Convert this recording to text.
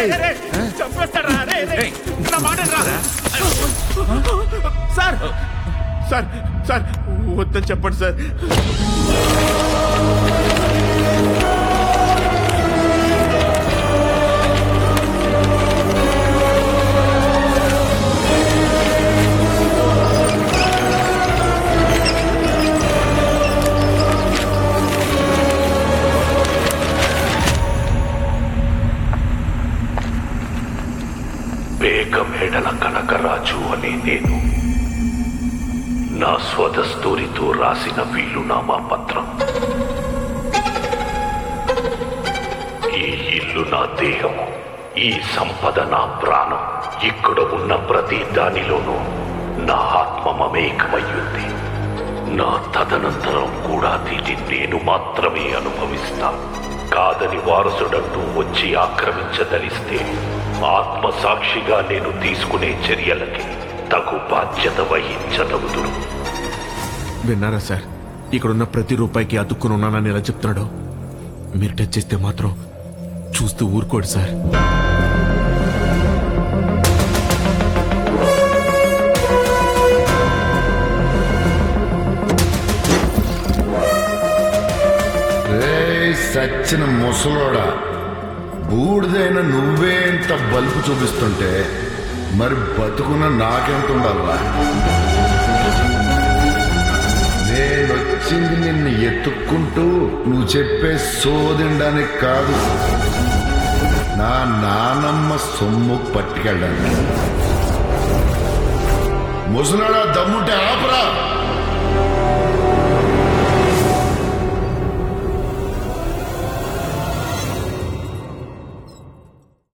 చంపేస్తారా రే రే నా మాట రా సార్ సార్ సార్ వద్దని చెప్పండి సార్ బేగమేడల కనకరాజు అనే నేను నా స్వదస్తూరితో రాసిన వీలునామా పత్రం ఈ ఇల్లు నా దేహము ఈ సంపద నా ప్రాణం ఇక్కడ ఉన్న ప్రతి దానిలోనూ నా ఆత్మ మమేకమయ్యుంది నా తదనంతరం కూడా దీన్ని నేను మాత్రమే అనుభవిస్తా కాదని వారసుడంటూ వచ్చి ఆక్రమించదలిస్తే ఆత్మ సాక్షిగా నేను తీసుకునే చర్యలకి తగు బాధ్యత వహించదవుదును విన్నారా సార్ ఇక్కడున్న ప్రతి రూపాయికి అతుక్కుని ఉన్నానని ఎలా చెప్తున్నాడు మీరు టచ్ చేస్తే మాత్రం చూస్తూ ఊరుకోడు సార్ రే సచ్చిన ముసలోడా బూడిదైన నువ్వే ఇంత బలుపు చూపిస్తుంటే మరి బతుకున్న నాకెంత ఉండాలా నేనొచ్చింది నిన్ను ఎత్తుక్కుంటూ నువ్వు చెప్పే సోదిండానికి కాదు నా నానమ్మ సొమ్ము పట్టుకెళ్ళడానికి ముసలాడా దమ్ముంటే ఆపరా